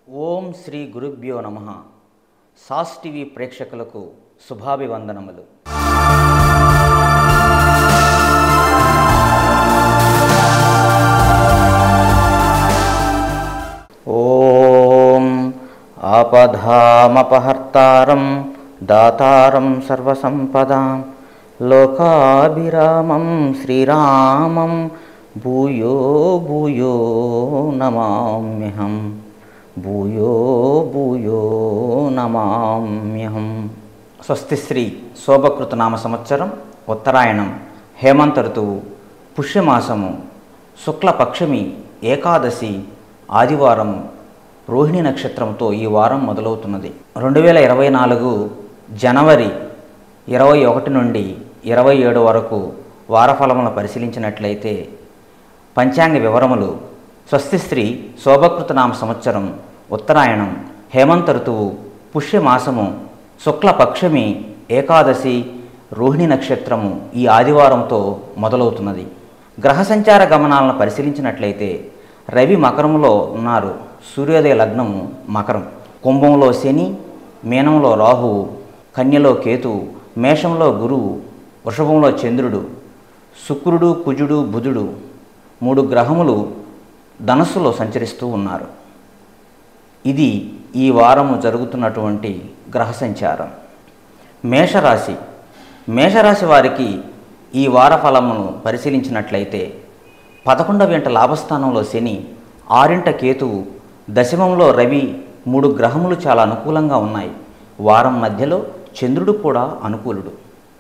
ఓం శ్రీ గురుభ్యో నమ sauce TV ప్రేక్షకులకు శుభాభివందనములు ఓం ఆపధామపహర్తారం దాతారం సర్వసంపదాం లోకాభిరామం శ్రీరామం భూయో భూయో నమామ్యహం భూయో భూయో నమామ్యహం స్వస్తి శ్రీ శోభకృత నామ సంవత్సరం ఉత్తరాయణం హేమంత ఋతువు పుష్యమాసము శుక్లపక్షమి ఏకాదశి ఆదివారం రోహిణి నక్షత్రంతో ఈ వారం మొదలవుతున్నది రెండు వేల ఇరవై నాలుగు జనవరి ఇరవై ఒకటి నుండి ఇరవై ఏడు వరకు వారఫలములను పరిశీలించినట్లయితే పంచాంగ వివరములు స్వస్తి స్త్రీ శోభకృతనామ సంవత్సరం ఉత్తరాయణం హేమంత ఋతువు పుష్యమాసము శుక్లపక్షమి ఏకాదశి రోహిణి నక్షత్రము ఈ ఆదివారంతో మొదలవుతున్నది గ్రహ సంచార గమనాలను పరిశీలించినట్లయితే రవి మకరంలో ఉన్నారు సూర్యోదయ లగ్నము మకరం కుంభంలో శని మీనంలో రాహువు కన్యలో కేతువు మేషంలో గురువు వృషభంలో చంద్రుడు శుక్రుడు కుజుడు బుధుడు మూడు గ్రహములు ధనస్సులో సంచరిస్తూ ఉన్నారు ఇది ఈ వారము జరుగుతున్నటువంటి గ్రహ సంచారం మేషరాశి మేషరాశి వారికి ఈ వార ఫలమును పరిశీలించినట్లయితే పదకొండవ ఇంట లాభస్థానంలో శని ఆరింట కేతువు దశమంలో రవి మూడు గ్రహములు చాలా అనుకూలంగా ఉన్నాయి వారం మధ్యలో చంద్రుడు కూడా అనుకూలుడు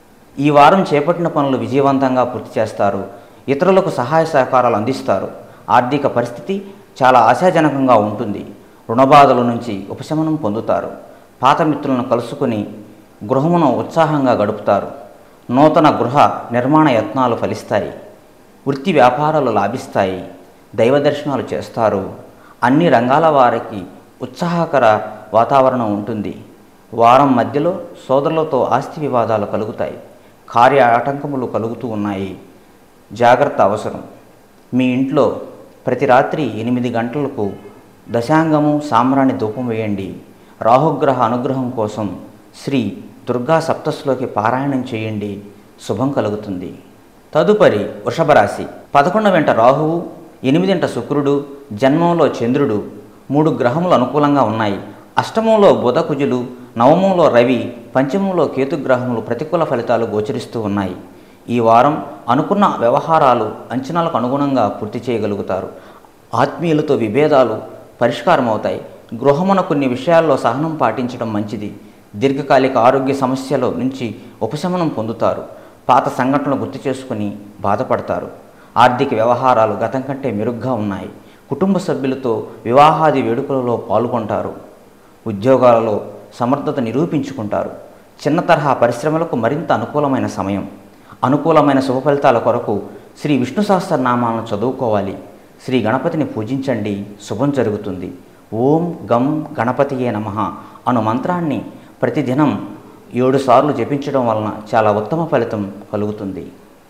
ఈ వారం చేపట్టిన పనులు విజయవంతంగా పూర్తి చేస్తారు ఇతరులకు సహాయ సహకారాలు అందిస్తారు ఆర్థిక పరిస్థితి చాలా ఆశాజనకంగా ఉంటుంది రుణబాధల నుంచి ఉపశమనం పొందుతారు పాత మిత్రులను కలుసుకుని గృహమును ఉత్సాహంగా గడుపుతారు నూతన గృహ నిర్మాణ యత్నాలు ఫలిస్తాయి వృత్తి వ్యాపారాలు లాభిస్తాయి దైవ దర్శనాలు చేస్తారు అన్ని రంగాల వారికి ఉత్సాహకర వాతావరణం ఉంటుంది వారం మధ్యలో సోదరులతో ఆస్తి వివాదాలు కలుగుతాయి కార్య ఆటంకములు కలుగుతూ ఉన్నాయి జాగ్రత్త అవసరం మీ ఇంట్లో ప్రతి రాత్రి ఎనిమిది గంటలకు దశాంగము సామ్రాణి ధూపం వేయండి రాహుగ్రహ అనుగ్రహం కోసం శ్రీ దుర్గా సప్తస్లోకి పారాయణం చేయండి శుభం కలుగుతుంది తదుపరి వృషభ రాశి పదకొండు వెంట రాహువు ఎనిమిదింట శుక్రుడు జన్మంలో చంద్రుడు మూడు గ్రహములు అనుకూలంగా ఉన్నాయి అష్టమంలో బుధ కుజులు నవమంలో రవి పంచమంలో కేతుగ్రహములు ప్రతికూల ఫలితాలు గోచరిస్తూ ఉన్నాయి ఈ వారం అనుకున్న వ్యవహారాలు అంచనాలకు అనుగుణంగా పూర్తి చేయగలుగుతారు ఆత్మీయులతో విభేదాలు పరిష్కారమవుతాయి గృహమున కొన్ని విషయాల్లో సహనం పాటించడం మంచిది దీర్ఘకాలిక ఆరోగ్య సమస్యల నుంచి ఉపశమనం పొందుతారు పాత సంఘటనలు గుర్తు చేసుకుని బాధపడతారు ఆర్థిక వ్యవహారాలు గతం కంటే మెరుగ్గా ఉన్నాయి కుటుంబ సభ్యులతో వివాహాది వేడుకలలో పాల్గొంటారు ఉద్యోగాలలో సమర్థత నిరూపించుకుంటారు చిన్న తరహా పరిశ్రమలకు మరింత అనుకూలమైన సమయం అనుకూలమైన శుభ ఫలితాల కొరకు శ్రీ విష్ణు సహస్రనామాలను చదువుకోవాలి శ్రీ గణపతిని పూజించండి శుభం జరుగుతుంది ఓం గం గణపతియే నమ అను మంత్రాన్ని ప్రతిదినం ఏడు సార్లు జపించడం వలన చాలా ఉత్తమ ఫలితం కలుగుతుంది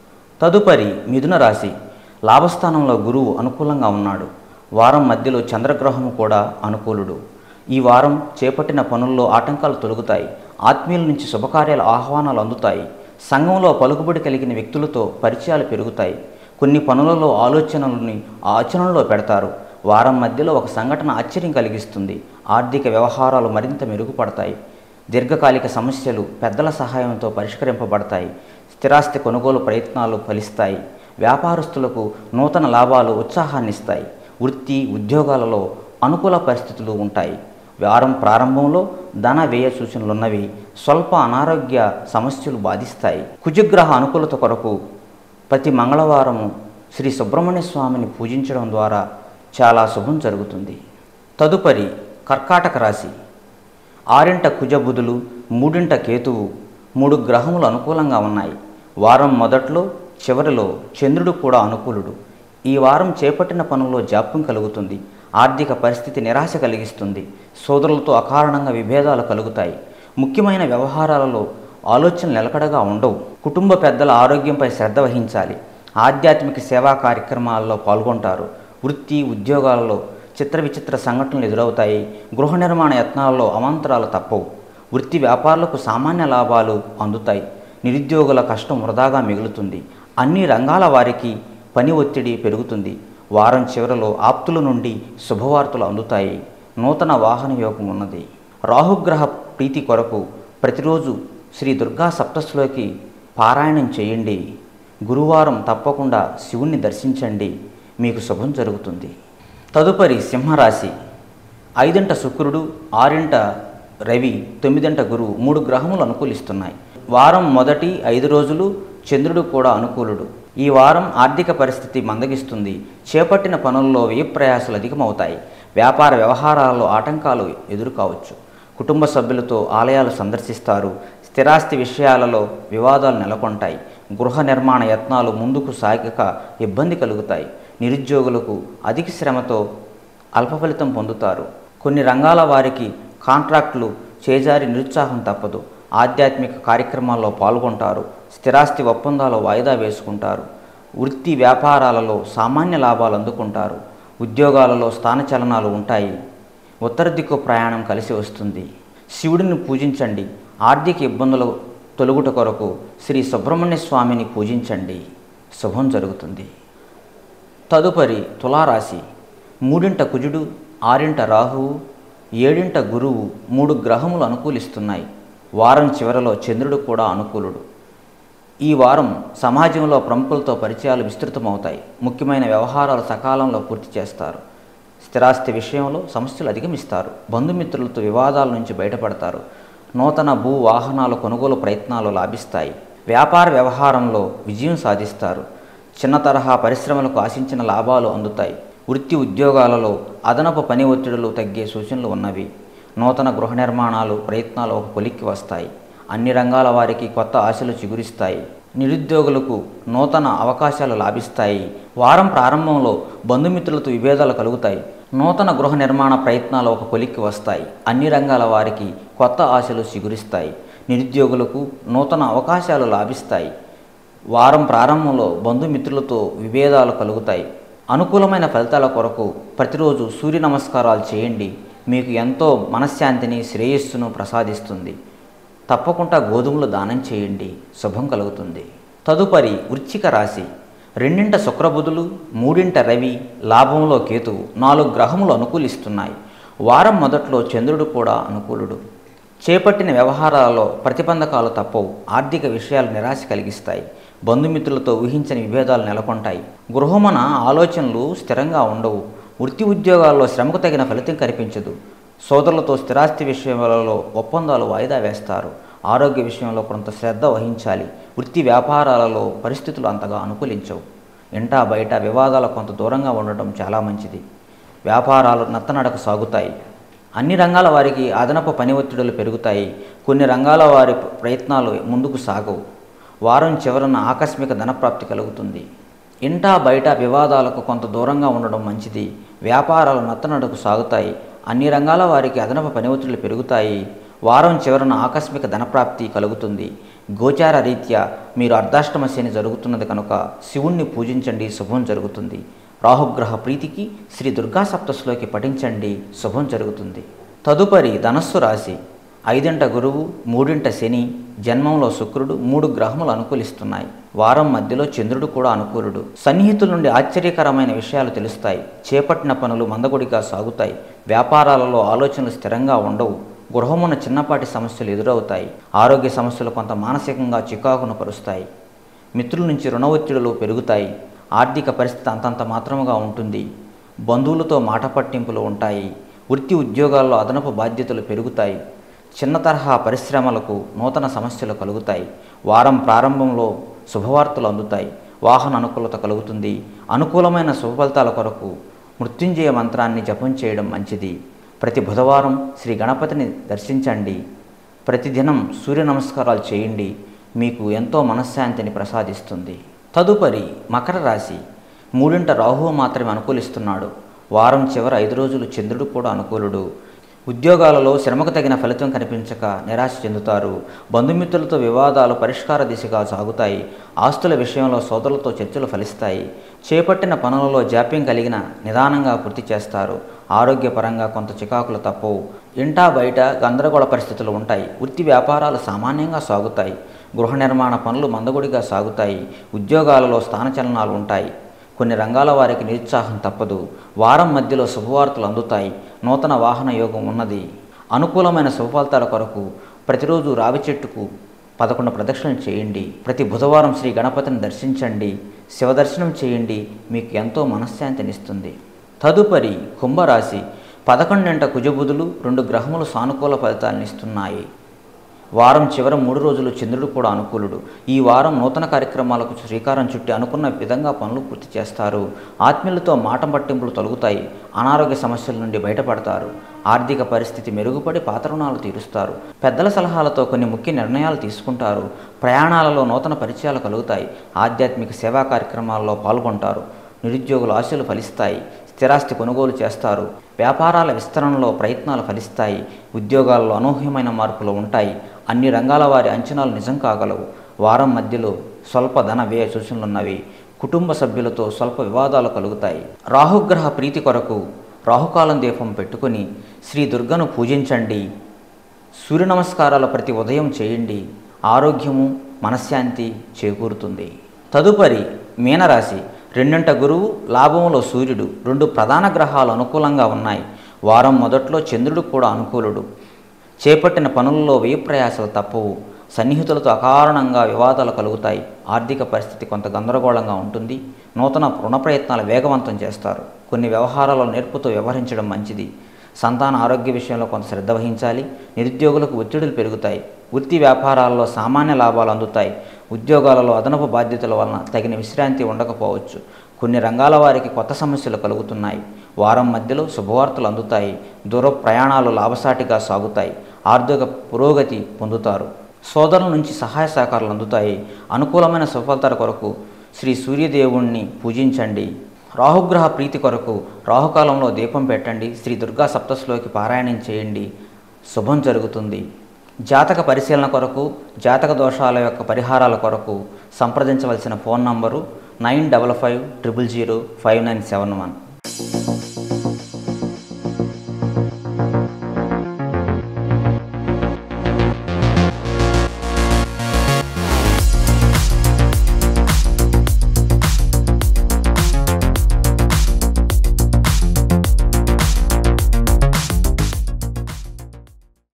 తదుపరి మిథున రాశి లాభస్థానంలో గురువు అనుకూలంగా ఉన్నాడు వారం మధ్యలో చంద్రగ్రహము కూడా అనుకూలుడు ఈ వారం చేపట్టిన పనుల్లో ఆటంకాలు తొలగుతాయి ఆత్మీయుల నుంచి శుభకార్యాల ఆహ్వానాలు అందుతాయి సంఘంలో పలుకుబడి కలిగిన వ్యక్తులతో పరిచయాలు పెరుగుతాయి కొన్ని పనులలో ఆలోచనలని ఆచరణలో పెడతారు వారం మధ్యలో ఒక సంఘటన ఆశ్చర్యం కలిగిస్తుంది ఆర్థిక వ్యవహారాలు మరింత మెరుగుపడతాయి దీర్ఘకాలిక సమస్యలు పెద్దల సహాయంతో పరిష్కరింపబడతాయి స్థిరాస్తి కొనుగోలు ప్రయత్నాలు ఫలిస్తాయి వ్యాపారస్తులకు నూతన లాభాలు ఉత్సాహాన్నిస్తాయి వృత్తి ఉద్యోగాలలో అనుకూల పరిస్థితులు ఉంటాయి వారం ప్రారంభంలో ధన వ్యయ సూచనలున్నవి స్వల్ప అనారోగ్య సమస్యలు బాధిస్తాయి కుజగ్రహ అనుకూలత కొరకు ప్రతి మంగళవారము శ్రీ సుబ్రహ్మణ్య స్వామిని పూజించడం ద్వారా చాలా శుభం జరుగుతుంది తదుపరి కర్కాటక రాశి ఆరింట కుజబుధులు మూడింట కేతువు మూడు గ్రహములు అనుకూలంగా ఉన్నాయి వారం మొదట్లో చివరిలో చంద్రుడు కూడా అనుకూలుడు ఈ వారం చేపట్టిన పనుల్లో జాప్యం కలుగుతుంది ఆర్థిక పరిస్థితి నిరాశ కలిగిస్తుంది సోదరులతో అకారణంగా విభేదాలు కలుగుతాయి ముఖ్యమైన వ్యవహారాలలో ఆలోచనలు నిలకడగా ఉండవు కుటుంబ పెద్దల ఆరోగ్యంపై శ్రద్ధ వహించాలి ఆధ్యాత్మిక సేవా కార్యక్రమాల్లో పాల్గొంటారు వృత్తి ఉద్యోగాలలో చిత్ర విచిత్ర సంఘటనలు ఎదురవుతాయి గృహ నిర్మాణ యత్నాలలో అవాంతరాలు తప్పవు వృత్తి వ్యాపారులకు సామాన్య లాభాలు అందుతాయి నిరుద్యోగుల కష్టం వృధాగా మిగులుతుంది అన్ని రంగాల వారికి పని ఒత్తిడి పెరుగుతుంది వారం చివరలో ఆప్తుల నుండి శుభవార్తలు అందుతాయి నూతన వాహన యోగం ఉన్నది రాహుగ్రహ ప్రీతి కొరకు ప్రతిరోజు శ్రీ దుర్గా సప్తస్లోకి పారాయణం చేయండి గురువారం తప్పకుండా శివుణ్ణి దర్శించండి మీకు శుభం జరుగుతుంది తదుపరి సింహరాశి ఐదింట శుక్రుడు ఆరింట రవి తొమ్మిదింట గురువు మూడు గ్రహములు అనుకూలిస్తున్నాయి వారం మొదటి ఐదు రోజులు చంద్రుడు కూడా అనుకూలుడు ఈ వారం ఆర్థిక పరిస్థితి మందగిస్తుంది చేపట్టిన పనుల్లో వ్యయ ప్రయాసాలు అధికమవుతాయి వ్యాపార వ్యవహారాల్లో ఆటంకాలు ఎదురుకావచ్చు కుటుంబ సభ్యులతో ఆలయాలు సందర్శిస్తారు స్థిరాస్తి విషయాలలో వివాదాలు నెలకొంటాయి గృహ నిర్మాణ యత్నాలు ముందుకు సాగక ఇబ్బంది కలుగుతాయి నిరుద్యోగులకు అధిక శ్రమతో అల్ప ఫలితం పొందుతారు కొన్ని రంగాల వారికి కాంట్రాక్టులు చేజారి నిరుత్సాహం తప్పదు ఆధ్యాత్మిక కార్యక్రమాల్లో పాల్గొంటారు స్థిరాస్తి ఒప్పందాలు వాయిదా వేసుకుంటారు వృత్తి వ్యాపారాలలో సామాన్య లాభాలు అందుకుంటారు ఉద్యోగాలలో స్థానచలనాలు ఉంటాయి ఉత్తర దిక్కు ప్రయాణం కలిసి వస్తుంది శివుడిని పూజించండి ఆర్థిక ఇబ్బందులు తొలగుట కొరకు శ్రీ సుబ్రహ్మణ్య స్వామిని పూజించండి శుభం జరుగుతుంది తదుపరి తులారాశి మూడింట కుజుడు ఆరింట రాహువు ఏడింట గురువు మూడు గ్రహములు అనుకూలిస్తున్నాయి వారం చివరలో చంద్రుడు కూడా అనుకూలుడు ఈ వారం సమాజంలో ప్రముఖులతో పరిచయాలు విస్తృతమవుతాయి ముఖ్యమైన వ్యవహారాలు సకాలంలో పూర్తి చేస్తారు స్థిరాస్తి విషయంలో సమస్యలు అధిగమిస్తారు బంధుమిత్రులతో వివాదాల నుంచి బయటపడతారు నూతన భూ వాహనాల కొనుగోలు ప్రయత్నాలు లాభిస్తాయి వ్యాపార వ్యవహారంలో విజయం సాధిస్తారు చిన్న తరహా పరిశ్రమలకు ఆశించిన లాభాలు అందుతాయి వృత్తి ఉద్యోగాలలో అదనపు పని ఒత్తిడులు తగ్గే సూచనలు ఉన్నవి నూతన గృహ నిర్మాణాలు ప్రయత్నాలు ఒక కొలిక్కి వస్తాయి అన్ని రంగాల వారికి కొత్త ఆశలు చిగురిస్తాయి నిరుద్యోగులకు నూతన అవకాశాలు లాభిస్తాయి వారం ప్రారంభంలో బంధుమిత్రులతో విభేదాలు కలుగుతాయి నూతన గృహ నిర్మాణ ప్రయత్నాలు ఒక కొలిక్కి వస్తాయి అన్ని రంగాల వారికి కొత్త ఆశలు చిగురిస్తాయి నిరుద్యోగులకు నూతన అవకాశాలు లాభిస్తాయి వారం ప్రారంభంలో బంధుమిత్రులతో విభేదాలు కలుగుతాయి అనుకూలమైన ఫలితాల కొరకు ప్రతిరోజు సూర్య నమస్కారాలు చేయండి మీకు ఎంతో మనశ్శాంతిని శ్రేయస్సును ప్రసాదిస్తుంది తప్పకుండా గోధుమలు దానం చేయండి శుభం కలుగుతుంది తదుపరి వృశ్చిక రాశి రెండింట శుక్రబుధులు మూడింట రవి లాభంలో కేతువు నాలుగు గ్రహములు అనుకూలిస్తున్నాయి వారం మొదట్లో చంద్రుడు కూడా అనుకూలుడు చేపట్టిన వ్యవహారాలలో ప్రతిబంధకాలు తప్పవు ఆర్థిక విషయాలు నిరాశ కలిగిస్తాయి బంధుమిత్రులతో ఊహించని విభేదాలు నెలకొంటాయి గృహమున ఆలోచనలు స్థిరంగా ఉండవు వృత్తి ఉద్యోగాల్లో శ్రమకు తగిన ఫలితం కనిపించదు సోదరులతో స్థిరాస్తి విషయాలలో ఒప్పందాలు వాయిదా వేస్తారు ఆరోగ్య విషయంలో కొంత శ్రద్ధ వహించాలి వృత్తి వ్యాపారాలలో పరిస్థితులు అంతగా అనుకూలించవు ఇంటా బయట వివాదాలు కొంత దూరంగా ఉండటం చాలా మంచిది వ్యాపారాలు నత్తనడక సాగుతాయి అన్ని రంగాల వారికి అదనపు పని ఒత్తిడులు పెరుగుతాయి కొన్ని రంగాల వారి ప్రయత్నాలు ముందుకు సాగవు వారం చివరన ఆకస్మిక ధనప్రాప్తి కలుగుతుంది ఇంటా బయట వివాదాలకు కొంత దూరంగా ఉండడం మంచిది వ్యాపారాలు నత్తనడకు సాగుతాయి అన్ని రంగాల వారికి అదనపు పని ఒత్తిడులు పెరుగుతాయి వారం చివరన ఆకస్మిక ధనప్రాప్తి కలుగుతుంది గోచార రీత్యా మీరు అర్ధాష్టమ శని జరుగుతున్నది కనుక శివుణ్ణి పూజించండి శుభం జరుగుతుంది రాహుగ్రహ ప్రీతికి శ్రీ దుర్గా సప్తస్లోకి పఠించండి శుభం జరుగుతుంది తదుపరి ధనస్సు రాశి ఐదింట గురువు మూడింట శని జన్మంలో శుక్రుడు మూడు గ్రహములు అనుకూలిస్తున్నాయి వారం మధ్యలో చంద్రుడు కూడా అనుకూలుడు సన్నిహితుల నుండి ఆశ్చర్యకరమైన విషయాలు తెలుస్తాయి చేపట్టిన పనులు మందకొడిగా సాగుతాయి వ్యాపారాలలో ఆలోచనలు స్థిరంగా ఉండవు గృహమున చిన్నపాటి సమస్యలు ఎదురవుతాయి ఆరోగ్య సమస్యలు కొంత మానసికంగా చికాకును పరుస్తాయి మిత్రుల నుంచి రుణ ఒత్తిడులు పెరుగుతాయి ఆర్థిక పరిస్థితి అంతంత మాత్రముగా ఉంటుంది బంధువులతో మాట పట్టింపులు ఉంటాయి వృత్తి ఉద్యోగాల్లో అదనపు బాధ్యతలు పెరుగుతాయి చిన్న తరహా పరిశ్రమలకు నూతన సమస్యలు కలుగుతాయి వారం ప్రారంభంలో శుభవార్తలు అందుతాయి వాహన అనుకూలత కలుగుతుంది అనుకూలమైన శుభ ఫలితాల కొరకు మృత్యుంజయ మంత్రాన్ని జపం చేయడం మంచిది ప్రతి బుధవారం శ్రీ గణపతిని దర్శించండి ప్రతిదినం సూర్య నమస్కారాలు చేయండి మీకు ఎంతో మనశ్శాంతిని ప్రసాదిస్తుంది తదుపరి మకర రాశి మూడింట రాహువు మాత్రమే అనుకూలిస్తున్నాడు వారం చివర ఐదు రోజులు చంద్రుడు కూడా అనుకూలుడు ఉద్యోగాలలో శ్రమకు తగిన ఫలితం కనిపించక నిరాశ చెందుతారు బంధుమిత్రులతో వివాదాలు పరిష్కార దిశగా సాగుతాయి ఆస్తుల విషయంలో సోదరులతో చర్చలు ఫలిస్తాయి చేపట్టిన పనులలో జాప్యం కలిగిన నిదానంగా పూర్తి చేస్తారు ఆరోగ్యపరంగా కొంత చికాకులు తప్పవు ఇంటా బయట గందరగోళ పరిస్థితులు ఉంటాయి వృత్తి వ్యాపారాలు సామాన్యంగా సాగుతాయి గృహ నిర్మాణ పనులు మందగుడిగా సాగుతాయి ఉద్యోగాలలో స్థానచలనాలు ఉంటాయి కొన్ని రంగాల వారికి నిరుత్సాహం తప్పదు వారం మధ్యలో శుభవార్తలు అందుతాయి నూతన వాహన యోగం ఉన్నది అనుకూలమైన శుభఫలితాల కొరకు ప్రతిరోజు రావి చెట్టుకు పదకొండు ప్రదక్షిణలు చేయండి ప్రతి బుధవారం శ్రీ గణపతిని దర్శించండి శివదర్శనం చేయండి మీకు ఎంతో మనశ్శాంతినిస్తుంది తదుపరి కుంభరాశి పదకొండింట కుజబుధులు రెండు గ్రహములు సానుకూల ఫలితాలను ఇస్తున్నాయి వారం చివరి మూడు రోజులు చంద్రుడు కూడా అనుకూలుడు ఈ వారం నూతన కార్యక్రమాలకు శ్రీకారం చుట్టి అనుకున్న విధంగా పనులు పూర్తి చేస్తారు ఆత్మీయులతో మాట పట్టింపులు తొలగుతాయి అనారోగ్య సమస్యల నుండి బయటపడతారు ఆర్థిక పరిస్థితి మెరుగుపడి పాత రుణాలు తీరుస్తారు పెద్దల సలహాలతో కొన్ని ముఖ్య నిర్ణయాలు తీసుకుంటారు ప్రయాణాలలో నూతన పరిచయాలు కలుగుతాయి ఆధ్యాత్మిక సేవా కార్యక్రమాల్లో పాల్గొంటారు నిరుద్యోగుల ఆశలు ఫలిస్తాయి స్థిరాస్తి కొనుగోలు చేస్తారు వ్యాపారాల విస్తరణలో ప్రయత్నాలు ఫలిస్తాయి ఉద్యోగాల్లో అనూహ్యమైన మార్పులు ఉంటాయి అన్ని రంగాల వారి అంచనాలు నిజం కాగలవు వారం మధ్యలో స్వల్ప ధన వ్యయ సూచనలున్నవి కుటుంబ సభ్యులతో స్వల్ప వివాదాలు కలుగుతాయి రాహుగ్రహ ప్రీతి కొరకు రాహుకాలం దీపం పెట్టుకుని శ్రీ దుర్గను పూజించండి సూర్య నమస్కారాలు ప్రతి ఉదయం చేయండి ఆరోగ్యము మనశ్శాంతి చేకూరుతుంది తదుపరి మీనరాశి రెండింట గురువు లాభంలో సూర్యుడు రెండు ప్రధాన గ్రహాలు అనుకూలంగా ఉన్నాయి వారం మొదట్లో చంద్రుడు కూడా అనుకూలుడు చేపట్టిన పనుల్లో వ్యయ ప్రయాసాలు తప్పవు సన్నిహితులతో అకారణంగా వివాదాలు కలుగుతాయి ఆర్థిక పరిస్థితి కొంత గందరగోళంగా ఉంటుంది నూతన రుణ ప్రయత్నాలు వేగవంతం చేస్తారు కొన్ని వ్యవహారాల్లో నేర్పుతో వ్యవహరించడం మంచిది సంతాన ఆరోగ్య విషయంలో కొంత శ్రద్ధ వహించాలి నిరుద్యోగులకు ఒత్తిడులు పెరుగుతాయి వృత్తి వ్యాపారాల్లో సామాన్య లాభాలు అందుతాయి ఉద్యోగాలలో అదనపు బాధ్యతల వలన తగిన విశ్రాంతి ఉండకపోవచ్చు కొన్ని రంగాల వారికి కొత్త సమస్యలు కలుగుతున్నాయి వారం మధ్యలో శుభవార్తలు అందుతాయి దూర ప్రయాణాలు లాభసాటిగా సాగుతాయి ఆర్థిక పురోగతి పొందుతారు సోదరుల నుంచి సహాయ సహకారాలు అందుతాయి అనుకూలమైన సఫలతల కొరకు శ్రీ సూర్యదేవుణ్ణి పూజించండి రాహుగ్రహ ప్రీతి కొరకు రాహుకాలంలో దీపం పెట్టండి శ్రీ దుర్గా సప్తస్లోకి పారాయణం చేయండి శుభం జరుగుతుంది జాతక పరిశీలన కొరకు జాతక దోషాల యొక్క పరిహారాల కొరకు సంప్రదించవలసిన phone number nine double five triple zero five nine seven one